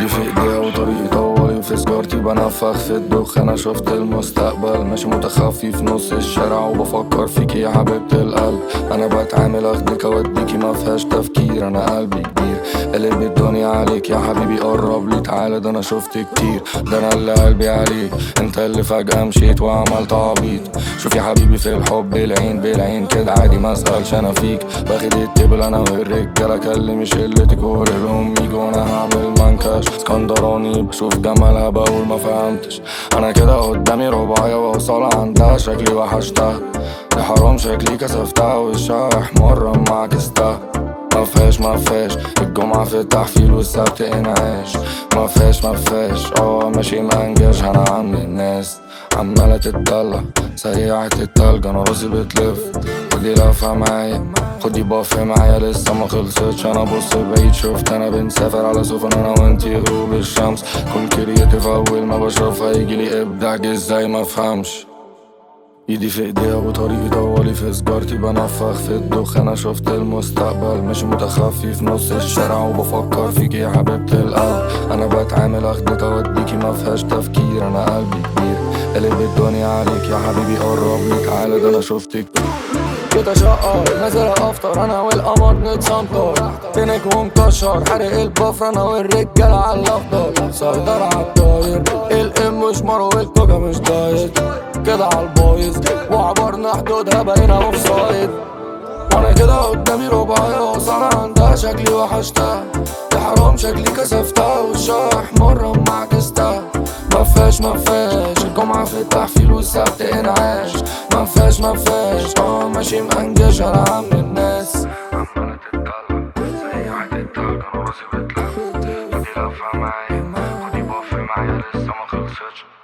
ايدي في ايديها وطريقي طوالي في سجارتي بنفخ في الدخ انا شفت المستقبل ماشي متخفي في نص الشارع وبفكر فيكي يا حبيبة القلب انا بتعامل اخدك اوديكي ما فيهاش تفكير انا قلبي كبير قلب الدنيا عليك يا حبيبي قرب لي تعالى ده انا شفت كتير ده انا اللي قلبي عليك انت اللي فجأة مشيت وعملت عبيط شوف يا حبيبي في الحب العين بالعين كده عادي ما اسألش انا فيك باخد التبل انا والرجالة كلم شلتك وقول لهم يجوا وانا هعمل منكش اسكندراني بشوف جمالها بقول ما فهمتش انا كده قدامي رباعية واوصل عندها شكلي وحشتها يا حرام شكلي كسفتها وشها احمر اما عكستها ما فيهاش ما فيهاش الجمعة في التحفيل والسبت انعاش ما فيهاش ما فيهاش اه ماشي منجاش انا عم الناس عمالة تتدلع سريعة التلج انا راسي بتلف خدي لفة معايا خدي باف معايا لسه ما خلصتش انا بص بعيد شفت انا بنسافر على سفن انا وانتي غروب الشمس كون كرياتيف اول ما بشوفها يجيلي ابداع ازاي ما افهمش ايدي في ايديها وطريقي طوالي في سجارتي بنفخ في الدخ انا شفت المستقبل مش متخفي في نص الشارع وبفكر فيكي يا حبيبة القلب انا بتعامل اخدك اوديكي ما فيهاش تفكير انا قلبي كبير قلب الدنيا عليك يا حبيبي قرب لي تعالى ده انا شفتك كده شقر نازل افطر انا والقمر نتسنطر فينك ومكشر حرق البفر انا والرجاله على الافضل سيطر على الطاير الام مش مرو والكوكا مش دايت كده على البايظ وعبرنا حدودها بقينا اوف سايد وانا كده قدامي رباعية وصل عندها شكلي وحشتها يا حرام شكلي كسفتها وشها احمر اما عكستها ما فيهاش ما فيهاش الجمعة في التحفيل والسبت انعاش ما فيهاش ما فيهاش اه ماشي منجش انا عم الناس عمالة تتدلع سريعة التلج انا راسي بتلف خدي لفة معايا خدي باف معايا لسه ما خلصتش